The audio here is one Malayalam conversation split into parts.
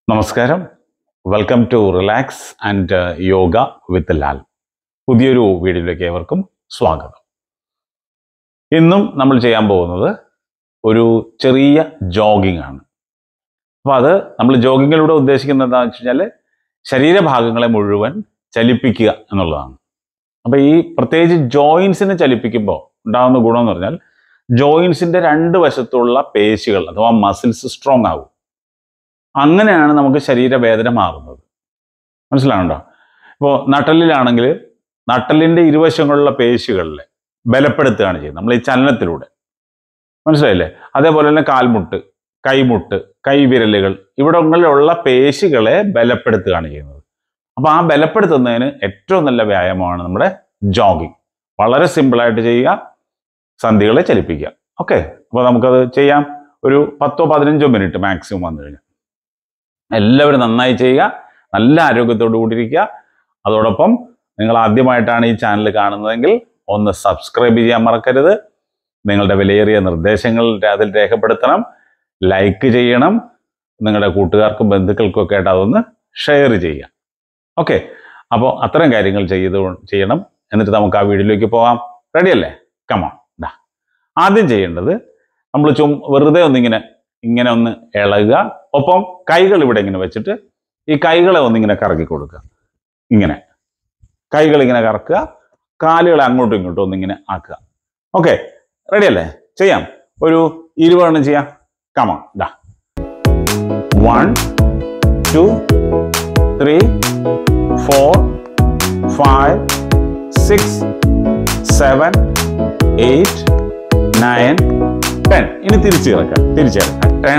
നമസ്കാരം welcome to relax and yoga with Lal പുതിയൊരു വീഡിയോയിലേക്ക് ഏവർക്കും സ്വാഗതം ഇന്നും നമ്മൾ ചെയ്യാൻ പോകുന്നത് ഒരു ചെറിയ ജോഗിംഗ് ആണ് അപ്പോൾ അത് നമ്മൾ ജോഗിങ്ങിലൂടെ ഉദ്ദേശിക്കുന്നത് എന്താണെന്ന് വെച്ച് കഴിഞ്ഞാൽ ശരീരഭാഗങ്ങളെ മുഴുവൻ ചലിപ്പിക്കുക എന്നുള്ളതാണ് അപ്പോൾ ഈ പ്രത്യേകിച്ച് ജോയിൻസിനെ ചലിപ്പിക്കുമ്പോൾ ഉണ്ടാകുന്ന ഗുണം എന്ന് പറഞ്ഞാൽ ജോയിൻസിന്റെ രണ്ട് വശത്തുള്ള പേശികൾ അഥവാ മസിൽസ് സ്ട്രോങ് ആകും അങ്ങനെയാണ് നമുക്ക് ശരീരവേദന മാറുന്നത് മനസ്സിലാവുണ്ടോ ഇപ്പോൾ നട്ടലിലാണെങ്കിൽ നട്ടലിൻ്റെ ഇരുവശങ്ങളുള്ള പേശികളിലെ ബലപ്പെടുത്തുകയാണ് ചെയ്യുന്നത് നമ്മൾ ഈ ചലനത്തിലൂടെ മനസ്സിലായില്ലേ അതേപോലെ തന്നെ കാൽമുട്ട് കൈമുട്ട് കൈവിരലുകൾ ഇവിടങ്ങളിലുള്ള പേശികളെ ബലപ്പെടുത്തുകയാണ് ചെയ്യുന്നത് അപ്പോൾ ആ ബലപ്പെടുത്തുന്നതിന് ഏറ്റവും നല്ല വ്യായാമമാണ് നമ്മുടെ ജോഗിങ് വളരെ സിമ്പിളായിട്ട് ചെയ്യുക സന്ധികളെ ചലിപ്പിക്കുക ഓക്കെ അപ്പോൾ നമുക്കത് ചെയ്യാം ഒരു പത്തോ പതിനഞ്ചോ മിനിറ്റ് മാക്സിമം വന്നു കഴിഞ്ഞാൽ എല്ലാവരും നന്നായി ചെയ്യുക നല്ല ആരോഗ്യത്തോടു കൂടിയിരിക്കുക അതോടൊപ്പം നിങ്ങൾ ആദ്യമായിട്ടാണ് ഈ ചാനൽ കാണുന്നതെങ്കിൽ ഒന്ന് സബ്സ്ക്രൈബ് ചെയ്യാൻ മറക്കരുത് നിങ്ങളുടെ വിലയേറിയ നിർദ്ദേശങ്ങൾ അതിൽ രേഖപ്പെടുത്തണം ലൈക്ക് ചെയ്യണം നിങ്ങളുടെ കൂട്ടുകാർക്കും ബന്ധുക്കൾക്കും ഒക്കെ ആയിട്ട് അതൊന്ന് ഷെയർ ചെയ്യുക ഓക്കെ അപ്പോൾ അത്തരം കാര്യങ്ങൾ ചെയ്ത് ചെയ്യണം എന്നിട്ട് നമുക്ക് ആ വീഡിയോയിലേക്ക് പോകാം റെഡിയല്ലേ കമോൺ ഡാ ആദ്യം ചെയ്യേണ്ടത് നമ്മൾ ചും വെറുതെ ഒന്നിങ്ങനെ ഇങ്ങനെ ഒന്ന് ഇളകുക ഒപ്പം കൈകൾ ഇവിടെ ഇങ്ങനെ വെച്ചിട്ട് ഈ കൈകളെ ഒന്നിങ്ങനെ കറക്കി കൊടുക്കുക ഇങ്ങനെ കൈകൾ ഇങ്ങനെ കറക്കുക കാലുകളെ അങ്ങോട്ടും ഇങ്ങോട്ടും ഒന്നിങ്ങനെ ആക്കുക ഓക്കെ റെഡി അല്ലേ ചെയ്യാം ഒരു ഇരുപതെണ്ണം ചെയ്യാം come on one two three four five six seven eight nine ten ഇനി തിരിച്ചു കിടക്കുക തിരിച്ചു കിടക്കുക ten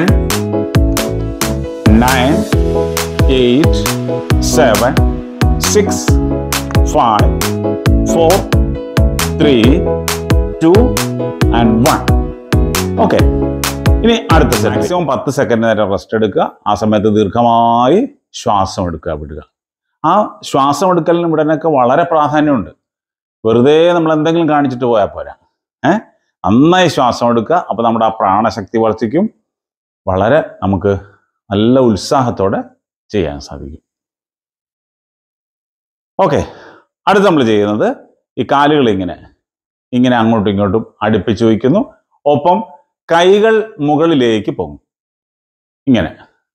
nine eight seven six five four three two and one okay ഇനി അടുത്ത മാക്സിമം പത്ത് സെക്കൻഡ് നേരം റെസ്റ്റ് എടുക്കുക ആ സമയത്ത് ദീർഘമായി ശ്വാസം എടുക്കുക വിടുക ആ ശ്വാസം എടുക്കലിനും വിടാനൊക്കെ വളരെ പ്രാധാന്യമുണ്ട് വെറുതെ നമ്മൾ എന്തെങ്കിലും കാണിച്ചിട്ട് പോയാൽ പോരാ ഏഹ് നന്നായി ശ്വാസം എടുക്കുക അപ്പോൾ നമ്മുടെ ആ പ്രാണശക്തി വർദ്ധിക്കും വളരെ നമുക്ക് നല്ല ഉത്സാഹത്തോടെ ചെയ്യാൻ സാധിക്കും ഓക്കെ അടുത്ത് നമ്മൾ ചെയ്യുന്നത് ഈ കാലുകൾ ഇങ്ങനെ ഇങ്ങനെ അങ്ങോട്ടും ഇങ്ങോട്ടും അടുപ്പിച്ച് വയ്ക്കുന്നു ഒപ്പം കൈകൾ മുകളിലേക്ക് പോകും ഇങ്ങനെ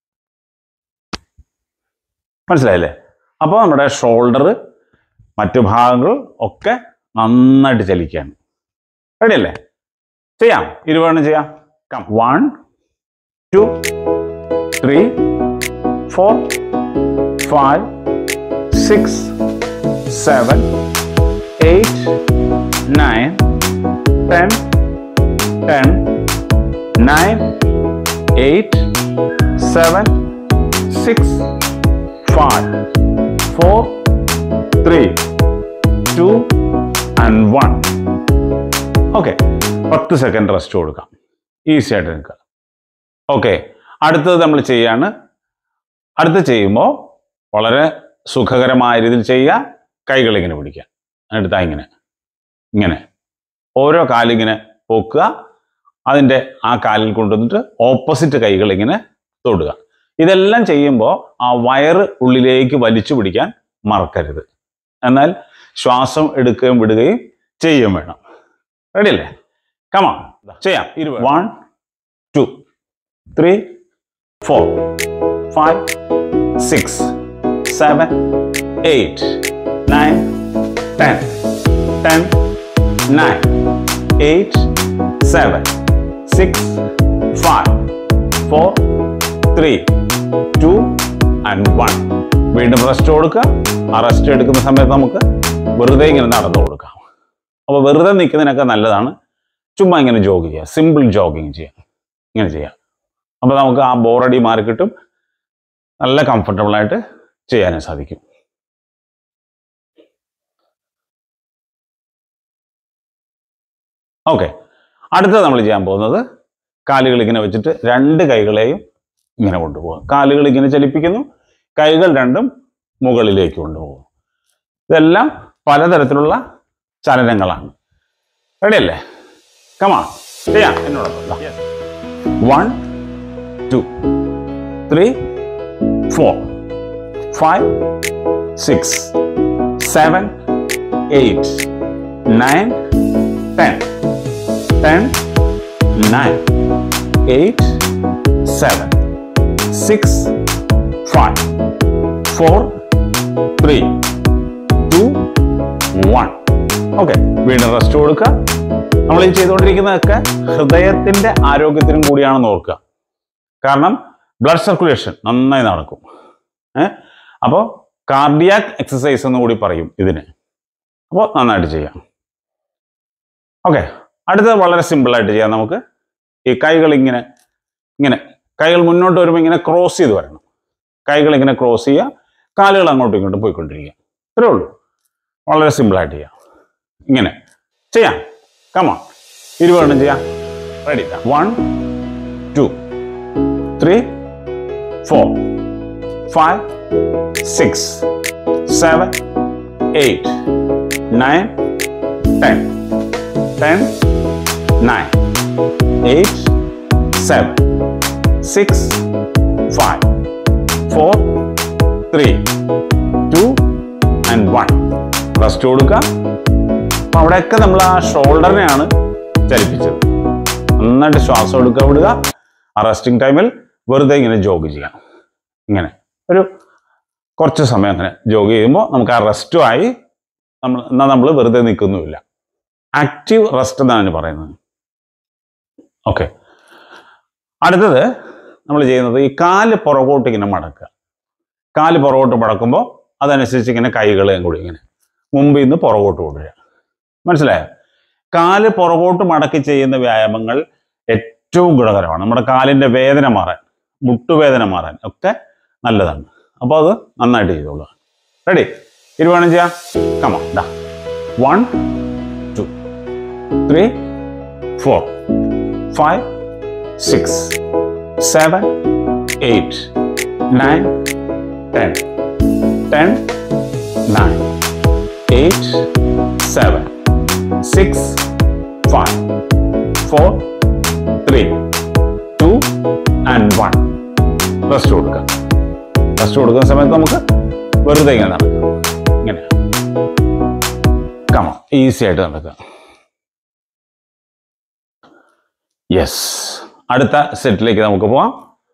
മനസ്സിലായില്ലേ അപ്പോൾ നമ്മുടെ ഷോൾഡർ മറ്റു ഭാഗങ്ങൾ ഒക്കെ നന്നായിട്ട് ചലിക്കുകയാണ് റെഡിയല്ലേ ചെയ്യാം ഇരുപതെണ്ണം ചെയ്യാം come one two three four five six seven eight nine ten ten nine eight seven six five four three two and one okay പത്ത് സെക്കൻഡ് റെസ്റ്റ് കൊടുക്കാം ഈസി ആയിട്ട് നിൽക്കുക ഓക്കെ അടുത്തത് നമ്മൾ ചെയ്യാണ് അടുത്ത് ചെയ്യുമ്പോൾ വളരെ സുഖകരമായ രീതിയിൽ ചെയ്യുക കൈകൾ ഇങ്ങനെ പിടിക്കുക എടുത്താ ഇങ്ങനെ ഇങ്ങനെ ഓരോ കാലിങ്ങനെ പൊക്കുക അതിൻ്റെ ആ കാലിൽ കൊണ്ടുവന്നിട്ട് ഓപ്പോസിറ്റ് കൈകൾ ഇങ്ങനെ തൊടുക ഇതെല്ലാം ചെയ്യുമ്പോൾ ആ വയറ് ഉള്ളിലേക്ക് വലിച്ചു പിടിക്കാൻ മറക്കരുത് എന്നാൽ ശ്വാസം എടുക്കുകയും വിടുകയും ചെയ്യുകയും വേണം റെഡി അല്ലേ കമാ ചെയ്യാം ഇരുപത് one two three four five six seven eight nine ten ten nine eight seven six five four three two and one വീണ്ടും റെസ്റ്റ് കൊടുക്കുക ആ റെസ്റ്റ് എടുക്കുന്ന സമയത്ത് നമുക്ക് വെറുതെ ഇങ്ങനെ നടന്നു കൊടുക്കാം അപ്പോൾ വെറുതെ നിൽക്കുന്നതിനൊക്കെ നല്ലതാണ് ചുമ്മാ ഇങ്ങനെ ജോഗ് ചെയ്യുക സിമ്പിൾ ജോഗിങ് ചെയ്യാം ഇങ്ങനെ ചെയ്യാം അപ്പോൾ നമുക്ക് ആ ബോറടി മാറി കിട്ടും നല്ല കംഫർട്ടബിൾ ആയിട്ട് ചെയ്യാനും സാധിക്കും ഓക്കെ അടുത്തത് നമ്മൾ ചെയ്യാൻ പോകുന്നത് കാലുകൾ ഇങ്ങനെ വെച്ചിട്ട് രണ്ട് കൈകളെയും ഇങ്ങനെ കൊണ്ടുപോകും കാലുകൾ ഇങ്ങനെ ചലിപ്പിക്കുന്നു കൈകൾ രണ്ടും മുകളിലേക്ക് കൊണ്ടുപോകും ഇതെല്ലാം പലതരത്തിലുള്ള ചലനങ്ങളാണ് റെഡിയല്ലേ കമാ ചെയ്യാം എന്നോടൊപ്പം one two three four five six seven eight nine ten ten nine eight seven six five four three two one okay വീണ്ടും റെസ്റ്റ് കൊടുക്കുക നമ്മൾ ഈ ചെയ്തുകൊണ്ടിരിക്കുന്നതൊക്കെ ഹൃദയത്തിന്റെ ആരോഗ്യത്തിനും കൂടിയാണെന്ന് ഓർക്കുക കാരണം ബ്ലഡ് സർക്കുലേഷൻ നന്നായി നടക്കും ഏഹ് അപ്പോൾ കാർഡിയാക് എക്സസൈസ് എന്ന് കൂടി പറയും ഇതിന് അപ്പോൾ നന്നായിട്ട് ചെയ്യാം ഓക്കെ അടുത്തത് വളരെ സിമ്പിളായിട്ട് ചെയ്യാം നമുക്ക് ഈ കൈകൾ ഇങ്ങനെ ഇങ്ങനെ കൈകൾ മുന്നോട്ട് വരുമ്പോൾ ഇങ്ങനെ ക്രോസ് ചെയ്ത് വരണം കൈകൾ ഇങ്ങനെ ക്രോസ് ചെയ്യുക കാലുകൾ അങ്ങോട്ടും ഇങ്ങോട്ടും പോയിക്കൊണ്ടിരിക്കുക ഇത്രേ ഉള്ളൂ വളരെ സിമ്പിളായിട്ട് ചെയ്യാം ഇങ്ങനെ ചെയ്യാം കമാൺ ഇരുപതെണ്ണം ചെയ്യാം ready one two three four five six seven eight nine ten ten nine eight seven six five four three two and one rest കൊടുക്കുക അപ്പൊ അവിടെയൊക്കെ നമ്മൾ ആ ഷോൾഡറിനെയാണ് ചലിപ്പിച്ചത് നന്നായിട്ട് ശ്വാസം എടുക്കുക വിടുക ആ റെസ്റ്റിംഗ് ടൈമിൽ വെറുതെ ഇങ്ങനെ ജോഗ് ചെയ്യാം ഇങ്ങനെ ഒരു കുറച്ച് സമയം അങ്ങനെ ജോഗ് ചെയ്യുമ്പോൾ നമുക്ക് ആ റെസ്റ്റും ആയി നമ്മൾ എന്നാൽ നമ്മൾ വെറുതെ നിൽക്കുന്നുമില്ല ആക്റ്റീവ് റെസ്റ്റ് എന്നാണ് പറയുന്നത് ഓക്കെ അടുത്തത് നമ്മൾ ചെയ്യുന്നത് ഈ കാല് പുറകോട്ട് ഇങ്ങനെ മടക്കുക കാല് പുറകോട്ട് മടക്കുമ്പോൾ അതനുസരിച്ച് ഇങ്ങനെ കൈകളെയും കൂടി ഇങ്ങനെ മുമ്പിൽ നിന്ന് പുറകോട്ട് കൊണ്ടുവരിക മനസ്സിലായോ കാല് പുറകോട്ട് മടക്കി ചെയ്യുന്ന വ്യായാമങ്ങൾ ഏറ്റവും ഗുണകരമാണ് നമ്മുടെ കാലിൻ്റെ വേദന മാറാൻ മുട്ടുവേദന മാറാൻ ഒക്കെ നല്ലതാണ് അപ്പോൾ അത് നന്നായിട്ട് ചെയ്തോളുക റെഡി ഇരുവാണം ചെയ്യാം കമ ദാ one two three four five six seven eight nine ten ten nine eight seven six five four three two and one rest കൊടുക്കുക റെസ്റ്റ് കൊടുക്കുന്ന സമയത്ത് നമുക്ക് വെറുതെ ഇങ്ങനെ നടക്കാം ഇങ്ങനെ കമ ഈസി ആയിട്ട് നടക്കുക യെസ് അടുത്ത സെറ്റിലേക്ക് നമുക്ക് പോവാം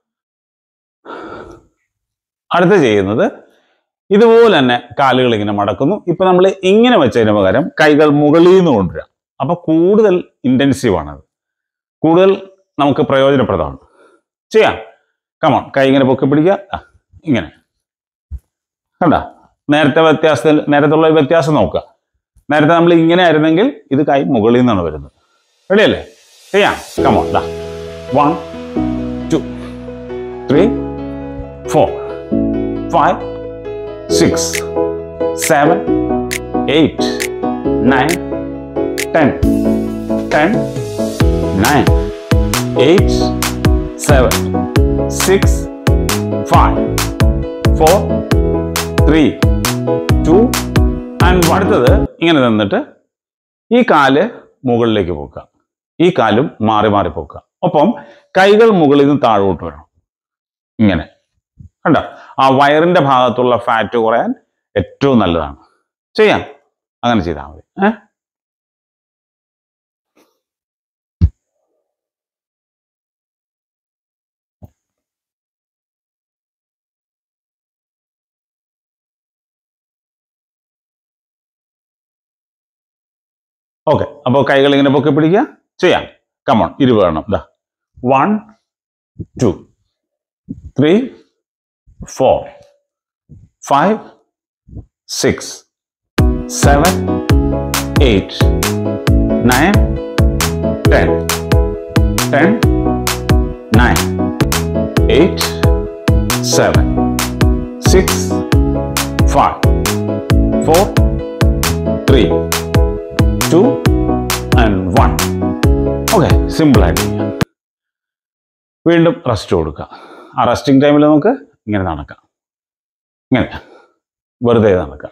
അടുത്ത ചെയ്യുന്നത് ഇതുപോലെ തന്നെ കാലുകൾ ഇങ്ങനെ മടക്കുന്നു ഇപ്പൊ നമ്മൾ ഇങ്ങനെ വെച്ചതിന് പകരം കൈകൾ മുകളിൽ നിന്ന് കൊണ്ടുവരാം അപ്പൊ കൂടുതൽ ഇന്റൻസീവ് ആണത് കൂടുതൽ നമുക്ക് പ്രയോജനപ്രദമാണ് ചെയ്യാം കമോൺ കൈ ഇങ്ങനെ പൊക്കി പിടിക്കുക ആ, ഇങ്ങനെ കണ്ട നേരത്തെ വ്യത്യാസത്തിൽ നേരത്തുള്ള വ്യത്യാസം നോക്കുക നേരത്തെ നമ്മൾ ഇങ്ങനെ ആയിരുന്നെങ്കിൽ ഇത് കൈ മുകളിൽ നിന്നാണ് വരുന്നത് റെഡി അല്ലേ ചെയ്യാം കമോൺ ദാ one two three four five six seven eight nine ten ten nine eight seven six five four three two and അടുത്തത് ഇങ്ങനെ നിന്നിട്ട് ഈ കാല് മുകളിലേക്ക് പോക്കുക ഈ കാലും മാറി മാറി പോക്കുക ഒപ്പം കൈകൾ മുകളിൽ നിന്ന് താഴോട്ട് വരണം ഇങ്ങനെ കണ്ടോ ആ വയറിന്റെ ഭാഗത്തുള്ള ഫാറ്റ് കുറയാൻ ഏറ്റവും നല്ലതാണ് ചെയ്യാം അങ്ങനെ ചെയ്താൽ മതി ഏ ഓക്കെ അപ്പോൾ കൈകൾ ഇങ്ങനെ പൊക്കി പിടിക്കുക ചെയ്യാം കമോൺ ഇരുപതെണ്ണം ഇതാ one two three four five six seven eight nine ten ten nine eight seven six five four three two and one okay സിമ്പിളായിട്ട് ചെയ്യാം വീണ്ടും റെസ്റ്റ് കൊടുക്കുക ആ റെസ്റ്റിംഗ് ടൈമിൽ നമുക്ക് ഇങ്ങനെ നടക്കാം ഇങ്ങനെ വെറുതെ നടക്കാം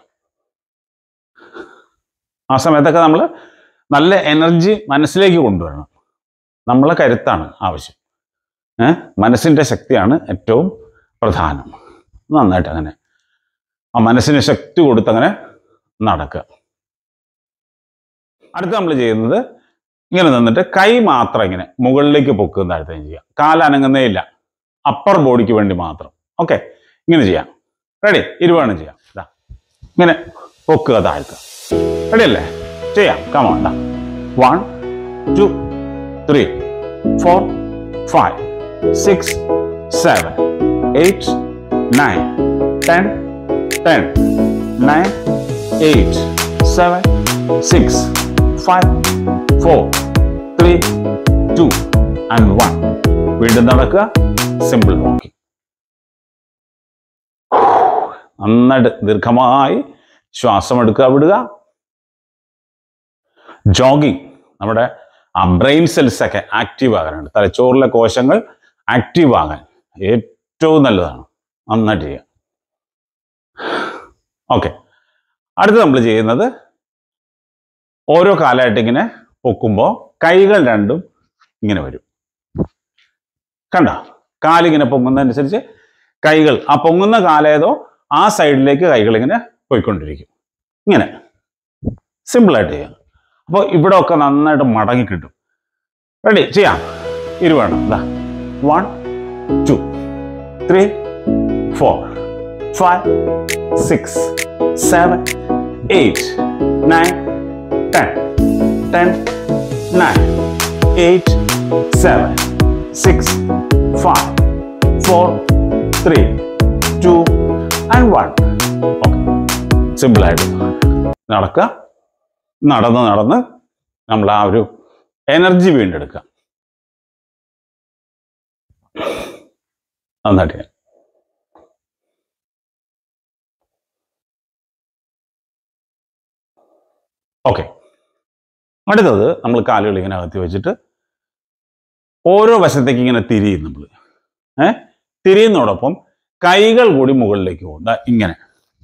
ആ സമയത്തൊക്കെ നമ്മൾ നല്ല എനർജി മനസ്സിലേക്ക് കൊണ്ടുവരണം നമ്മളെ കരുത്താണ് ആവശ്യം ഏ മനസ്സിൻ്റെ ശക്തിയാണ് ഏറ്റവും പ്രധാനം നന്നായിട്ട് അങ്ങനെ ആ മനസ്സിന് ശക്തി കൊടുത്ത് അങ്ങനെ നടക്കുക അടുത്ത് നമ്മൾ ചെയ്യുന്നത് ഇങ്ങനെ നിന്നിട്ട് കൈ മാത്രം ഇങ്ങനെ മുകളിലേക്ക് പൊക്കുകയും താഴ്ത്തുകയും ചെയ്യാം കാൽ അനങ്ങുന്നേ ഇല്ല അപ്പർ ബോഡിക്ക് വേണ്ടി മാത്രം ഓക്കെ ഇങ്ങനെ ചെയ്യാം റെഡി ഇരുവാണ് ചെയ്യാം ഇതാ ഇങ്ങനെ പൊക്കുക താഴ്ത്തുക റെഡി അല്ലേ ചെയ്യാം കമോൺ ഇതാ one two three four five six seven eight nine ten ten nine eight seven six five four three two and one വീണ്ടും നടക്കുക സിമ്പിൾ വാക്കിംഗ് നന്നായിട്ട് ദീർഘമായി ശ്വാസം എടുക്കുക വിടുക ജോഗിങ് നമ്മുടെ ആ ബ്രെയിൻ സെൽസ് ഒക്കെ ആക്റ്റീവ് ആകാനുണ്ട് തലച്ചോറിലെ കോശങ്ങൾ ആക്റ്റീവ് ആകാൻ ഏറ്റവും നല്ലതാണ് നന്നായിട്ട് ചെയ്യുക ഓക്കെ അടുത്ത് നമ്മൾ ചെയ്യുന്നത് ഓരോ കാലമായിട്ട് ഇങ്ങനെ പൊക്കുമ്പോൾ കൈകൾ രണ്ടും ഇങ്ങനെ വരും കണ്ട കാലിങ്ങനെ പൊങ്ങുന്നതനുസരിച്ച് കൈകൾ ആ പൊങ്ങുന്ന കാലേതോ ആ സൈഡിലേക്ക് കൈകൾ ഇങ്ങനെ പോയിക്കൊണ്ടിരിക്കും ഇങ്ങനെ സിമ്പിളായിട്ട് ചെയ്യാം അപ്പോൾ ഇവിടെ ഒക്കെ നന്നായിട്ട് മടങ്ങി കിട്ടും റെഡി ചെയ്യാം ഇരുവേണം ഇതാ one two three four five six seven eight nine ten ten nine eight seven six five four three two and one okay സിമ്പിളായിട്ട് നടക്കുക നടന്ന് നടന്ന് നമ്മൾ ആ ഒരു എനർജി വീണ്ടെടുക്കുക നന്നായിട്ട് ചെയ്യാം. ഓക്കെ അടുത്തത് നമ്മൾ കാലുകൾ ഇങ്ങനെ അകത്തി വെച്ചിട്ട് ഓരോ വശത്തേക്ക് ഇങ്ങനെ തിരിയും നമ്മൾ ഏ തിരിയുന്നതോടൊപ്പം കൈകൾ കൂടി മുകളിലേക്ക് പോകും ദാ ഇങ്ങനെ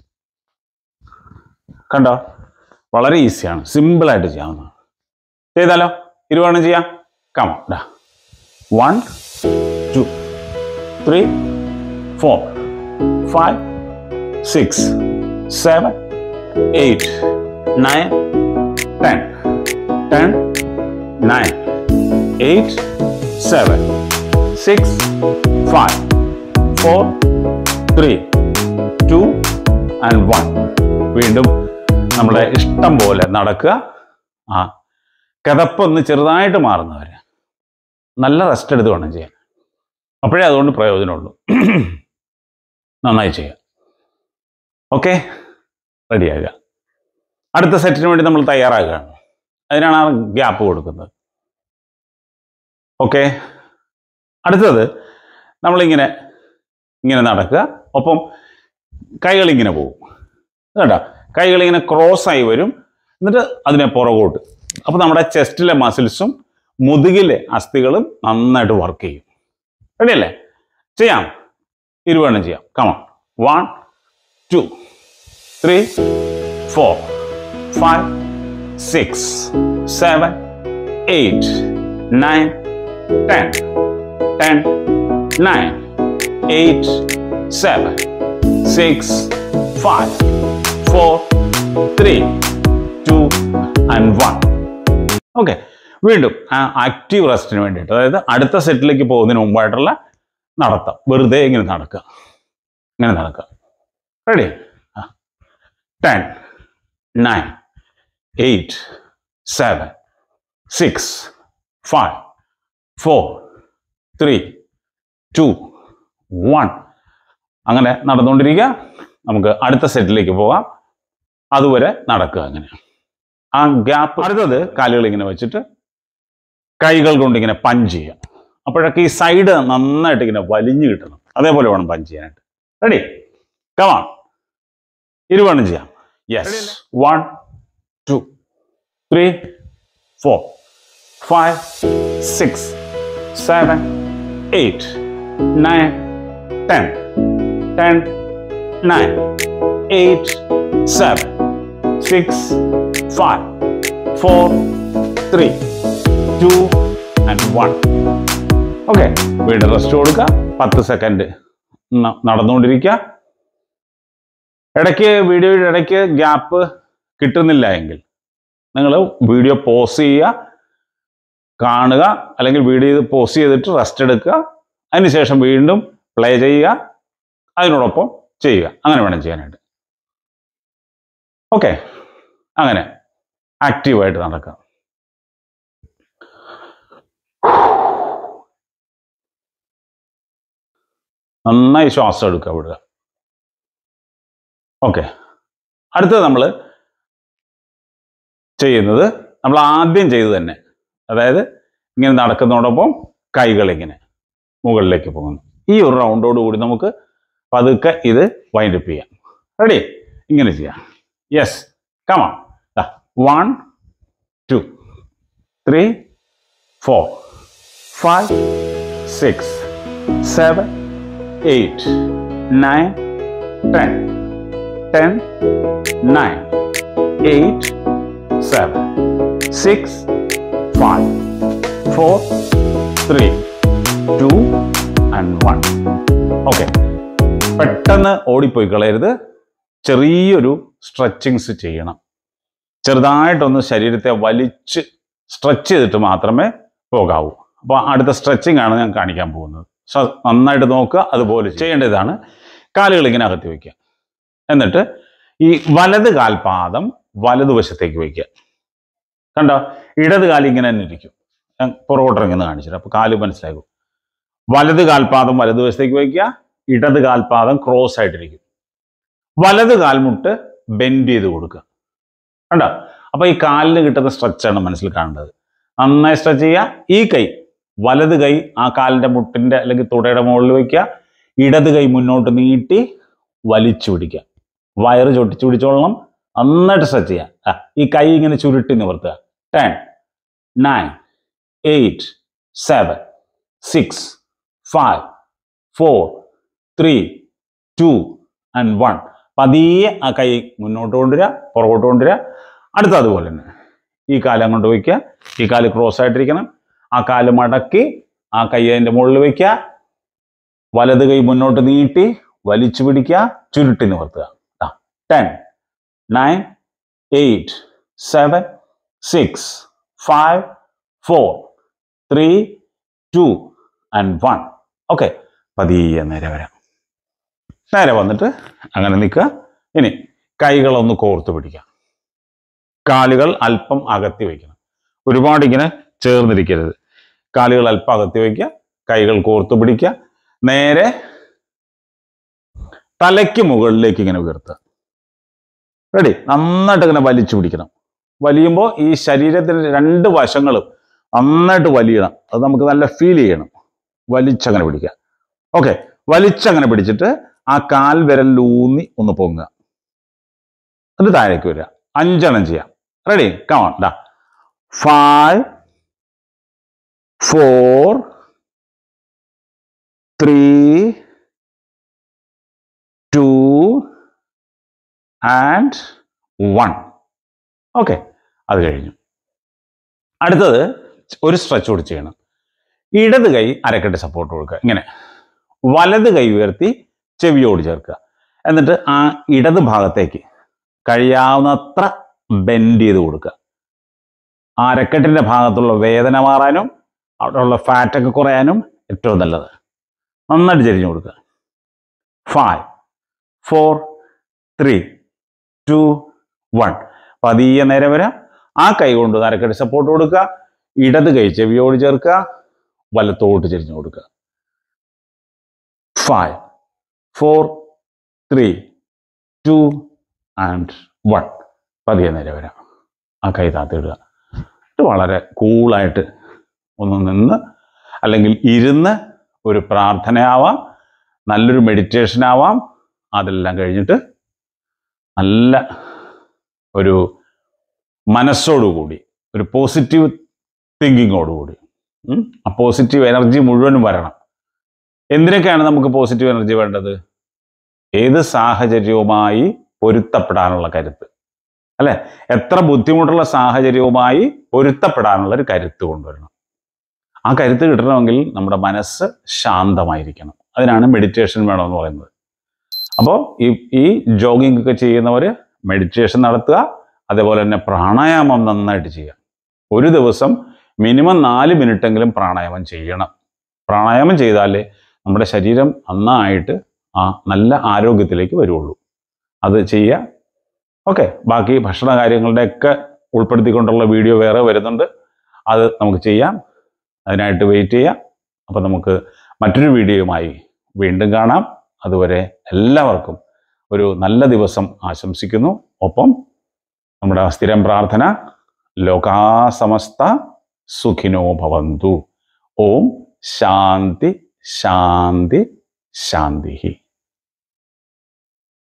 കണ്ടോ വളരെ ഈസിയാണ് സിമ്പിളായിട്ട് ചെയ്യാവുന്നതാണ് ചെയ്താലോ ഇരുവാണ് ചെയ്യാം കമ ഡാ one two three four five six seven eight nine ten ten nine eight seven six five four three two and one വീണ്ടും നമ്മളെ ഇഷ്ടം പോലെ നടക്കുക ആ കിതപ്പൊന്ന് ചെറുതായിട്ട് മാറുന്നവരെ നല്ല റെസ്റ്റ് എടുത്ത് വേണം ചെയ്യാൻ അപ്പോഴേ അതുകൊണ്ട് പ്രയോജനമുള്ളൂ നന്നായി ചെയ്യുക ഓക്കെ റെഡിയാകുക അടുത്ത സെറ്റിന് വേണ്ടി നമ്മൾ തയ്യാറാകുകയാണ് അതിനാണ് ആ ഗ്യാപ്പ് കൊടുക്കുന്നത് ഓക്കെ അടുത്തത് നമ്മളിങ്ങനെ ഇങ്ങനെ നടക്കുക ഒപ്പം കൈകളിങ്ങനെ പോകും കേട്ടോ കൈകളിങ്ങനെ ക്രോസ് ആയി വരും എന്നിട്ട് അതിനെ പുറകോട്ട് അപ്പോൾ നമ്മുടെ ചെസ്റ്റിലെ മസിൽസും മുതുകിലെ അസ്ഥികളും നന്നായിട്ട് വർക്ക് ചെയ്യും റെഡിയല്ലേ ചെയ്യാം ഇരുവണ്ണം ചെയ്യാം come on one two three four five six seven eight nine ten ten nine eight seven six five four three two and one okay വീണ്ടും ആ ആക്റ്റീവ് റെസ്റ്റിന് വേണ്ടിയിട്ട് അതായത് അടുത്ത സെറ്റിലേക്ക് പോകുന്നതിന് മുമ്പായിട്ടുള്ള നടത്തം വെറുതെ ഇങ്ങനെ നടക്കുക ഇങ്ങനെ നടക്കുക ready ten nine eight seven six five four three two one അങ്ങനെ നടന്നുകൊണ്ടിരിക്കുക നമുക്ക് അടുത്ത സെറ്റിലേക്ക് പോകാം അതുവരെ നടക്കുക അങ്ങനെ ആ ഗ്യാപ്പ് അടുത്തത് കാലുകൾ ഇങ്ങനെ വെച്ചിട്ട് കൈകൾ കൊണ്ട് ഇങ്ങനെ പഞ്ച് ചെയ്യാം അപ്പോഴൊക്കെ ഈ സൈഡ് നന്നായിട്ട് ഇങ്ങനെ വലിഞ്ഞു കിട്ടണം അതേപോലെ വേണം പഞ്ച് ചെയ്യാനായിട്ട് റെഡി കമാൺ ഇരുവണ്ണം ചെയ്യാം yes one two three four five six seven eight nine ten ten nine eight seven six five four three two and one okay വീണ്ടും റെസ്റ്റ് കൊടുക്കുക പത്ത് സെക്കൻഡ് നടന്നുകൊണ്ടിരിക്കുക ഇടയ്ക്ക് വീഡിയോയുടെ ഇടയ്ക്ക് ഗ്യാപ്പ് കിട്ടുന്നില്ല എങ്കിൽ നിങ്ങൾ വീഡിയോ പോസ് ചെയ്യുക കാണുക അല്ലെങ്കിൽ വീഡിയോ പോസ് ചെയ്തിട്ട് റെസ്റ്റ് എടുക്കുക അതിനുശേഷം വീണ്ടും പ്ലേ ചെയ്യുക അതിനോടൊപ്പം ചെയ്യുക അങ്ങനെ വേണം ചെയ്യാനായിട്ട് ഓക്കെ അങ്ങനെ ആക്റ്റീവായിട്ട് നടക്കുക നന്നായി ശ്വാസം എടുക്കുക വിടുക ഓക്കെ അടുത്തത് നമ്മൾ ചെയ്യുന്നത് നമ്മൾ ആദ്യം ചെയ്ത് തന്നെ അതായത് ഇങ്ങനെ നടക്കുന്നതോടൊപ്പം കൈകൾ ഇങ്ങനെ മുകളിലേക്ക് പോകുന്നു ഈ ഒരു റൗണ്ടോട് കൂടി നമുക്ക് പതുക്കെ ഇത് വൈൻഡപ്പ് ചെയ്യാം റെഡി ഇങ്ങനെ ചെയ്യാം yes come on one two three four five six seven eight nine ten ten nine eight seven six five four three two and one okay പെട്ടെന്ന് ഓടിപ്പോയി കളയരുത് ചെറിയൊരു സ്ട്രെച്ചിങ്സ് ചെയ്യണം ചെറുതായിട്ടൊന്ന് ശരീരത്തെ വലിച്ച് സ്ട്രെച്ച് ചെയ്തിട്ട് മാത്രമേ പോകാവൂ അപ്പോൾ അടുത്ത സ്ട്രെച്ചിങ് ആണ് ഞാൻ കാണിക്കാൻ പോകുന്നത് സോ നന്നായിട്ട് നോക്കുക അതുപോലെ ചെയ്യേണ്ടതാണ് കാലുകൾ ഇങ്ങനെ അകത്തി വയ്ക്കുക എന്നിട്ട് ഈ വലത് കാൽപാദം വലതുവശത്തേക്ക് വയ്ക്കുക കണ്ടോ ഇടത് കാല് ഇങ്ങനെ തന്നെ ഇരിക്കും ഞാൻ പുറകോട്ടിറങ്ങുന്ന കാണിച്ചിട്ട് അപ്പോൾ കാല് മനസ്സിലാക്കും വലത് കാൽപാദം വലതുവശത്തേക്ക് വയ്ക്കുക ഇടത് കാൽപാദം ക്രോസ് ആയിട്ടിരിക്കും വലത് കാൽമുട്ട് ബെൻഡ് ചെയ്ത് കൊടുക്കുക കണ്ടോ അപ്പൊ ഈ കാലിന് കിട്ടുന്ന സ്ട്രെച്ചാണ് മനസ്സിൽ കാണേണ്ടത് നന്നായി സ്ട്രെച്ച് ചെയ്യുക ഈ കൈ വലത് കൈ ആ കാലിന്റെ മുട്ടിന്റെ അല്ലെങ്കിൽ തുടയുടെ മുകളിൽ വയ്ക്കുക ഇടത് കൈ മുന്നോട്ട് നീട്ടി വലിച്ചു പിടിക്കുക വയറ് ചൊട്ടിച്ചു പിടിച്ചോളണം നന്നായിട്ട് സ്ട്രെച്ച് ചെയ്യുക ആ, ഈ കൈ ഇങ്ങനെ ചുരുട്ടി നിവർത്തുക ten nine eight seven six five four three two and one പതിയെ ആ കൈ മുന്നോട്ട് കൊണ്ടുവരിക പുറകോട്ട് കൊണ്ടുവരിക അടുത്ത അതുപോലെ തന്നെ ഈ കാലം അങ്ങോട്ട് വയ്ക്കുക ഈ കാല് ക്രോസ് ആയിട്ടിരിക്കണം ആ കാല് മടക്കി ആ കൈ അതിൻ്റെ മുകളിൽ വയ്ക്കുക വലത് കൈ മുന്നോട്ട് നീട്ടി വലിച്ചു പിടിക്കുക ചുരുട്ടി നിവർത്തുക ten nine eight seven six five four three two and one okay പതിയെ നേരെ വരാം നേരെ വന്നിട്ട് അങ്ങനെ നിൽക്കുക ഇനി കൈകളൊന്ന് കോർത്ത് പിടിക്കുക കാലുകൾ അല്പം അകത്തി വയ്ക്കണം ഒരുപാട് ഇങ്ങനെ ചേർന്നിരിക്കരുത് കാലുകൾ അല്പം അകത്തി വയ്ക്കുക കൈകൾ കോർത്ത് പിടിക്കുക നേരെ തലയ്ക്ക് മുകളിലേക്ക് ഇങ്ങനെ ഉയർത്തുക റെഡി നന്നായിട്ട് ഇങ്ങനെ വലിച്ചു പിടിക്കണം വലിയുമ്പോൾ ഈ ശരീരത്തിന്റെ രണ്ട് വശങ്ങളും നന്നായിട്ട് വലിയണം അത് നമുക്ക് നല്ല ഫീൽ ചെയ്യണം വലിച്ചങ്ങനെ പിടിക്കുക ഓക്കെ വലിച്ചങ്ങനെ പിടിച്ചിട്ട് ആ കാൽ വിരലിലൂന്നി ഒന്ന് പൊങ്ങുക എന്നിട്ട് താഴേക്ക് വരിക അഞ്ചെണ്ണം ചെയ്യാം റെഡി കമാൺ ഡാ five four three two and one okay അത് കഴിഞ്ഞു അടുത്തത് ഒരു സ്ട്രെച്ച് കൂടി ചെയ്യണം ഇടത് കൈ അരക്കെട്ട് സപ്പോർട്ട് കൊടുക്കുക ഇങ്ങനെ വലത് കൈ ഉയർത്തി ചെവിയോട് ചേർക്കുക എന്നിട്ട് ആ ഇടത് ഭാഗത്തേക്ക് കഴിയാവുന്നത്ര ബെൻഡ് ചെയ്ത് കൊടുക്കുക ആ അരക്കെട്ടിൻ്റെ ഭാഗത്തുള്ള വേദന മാറാനും അവിടെയുള്ള ഫാറ്റൊക്കെ കുറയാനും ഏറ്റവും നല്ലത് നന്നായിട്ട് ചെരിഞ്ഞു കൊടുക്കുക five four three two one പതിയെ നേരെ വരാം ആ കൈ കൊണ്ട് അരക്കെട്ട് സപ്പോർട്ട് കൊടുക്കുക ഇടത് കൈ ചെവിയോട് ചേർക്കുക വലത്തോട്ട് ചെരിഞ്ഞു കൊടുക്കുക five four three two and one പതിയെ നേരെ വരാം ആ കൈ താത്തിയിടുക ഇത് വളരെ കൂളായിട്ട് ഒന്ന് നിന്ന് അല്ലെങ്കിൽ ഇരുന്ന് ഒരു പ്രാർത്ഥനയാവാം നല്ലൊരു മെഡിറ്റേഷൻ ആവാം അതെല്ലാം കഴിഞ്ഞിട്ട് നല്ല ഒരു മനസ്സോടുകൂടി ഒരു പോസിറ്റീവ് തിങ്കിങ്ങോടുകൂടി ഉം, ആ പോസിറ്റീവ് എനർജി മുഴുവനും വരണം എന്തിനൊക്കെയാണ് നമുക്ക് പോസിറ്റീവ് എനർജി വേണ്ടത് ഏത് സാഹചര്യവുമായി പൊരുത്തപ്പെടാനുള്ള കരുത്ത് അല്ലെ എത്ര ബുദ്ധിമുട്ടുള്ള സാഹചര്യവുമായി പൊരുത്തപ്പെടാനുള്ള ഒരു കരുത്ത് കൊണ്ടുവരണം ആ കരുത്ത് കിട്ടണമെങ്കിൽ നമ്മുടെ മനസ്സ് ശാന്തമായിരിക്കണം അതിനാണ് മെഡിറ്റേഷൻ വേണമെന്ന് പറയുന്നത് അപ്പോൾ ഈ ഈ ജോഗിംഗ് ഒക്കെ ചെയ്യുന്നവർ മെഡിറ്റേഷൻ നടത്തുക അതേപോലെ തന്നെ പ്രാണായാമം നന്നായിട്ട് ചെയ്യുക ഒരു ദിവസം മിനിമം നാല് മിനിറ്റെങ്കിലും പ്രാണായാമം ചെയ്യണം പ്രാണായാമം ചെയ്താലേ നമ്മുടെ ശരീരം നന്നായിട്ട് ആ നല്ല ആരോഗ്യത്തിലേക്ക് വരുള്ളൂ അത് ചെയ്യുക ഓക്കെ ബാക്കി ഭക്ഷണ കാര്യങ്ങളുടെയൊക്കെ ഉൾപ്പെടുത്തിക്കൊണ്ടുള്ള വീഡിയോ വേറെ വരുന്നുണ്ട് അത് നമുക്ക് ചെയ്യാം അതിനായിട്ട് വെയിറ്റ് ചെയ്യാം അപ്പം നമുക്ക് മറ്റൊരു വീഡിയോയുമായി വീണ്ടും കാണാം അതുവരെ എല്ലാവർക്കും ഒരു നല്ല ദിവസം ആശംസിക്കുന്നു ഒപ്പം നമ്മുടെ സ്ഥിരം പ്രാർത്ഥന ലോകാസമസ്ത സുഖിനോ ഭവന്തു ഓം ശാന്തി ശാന്തി ശാന്തി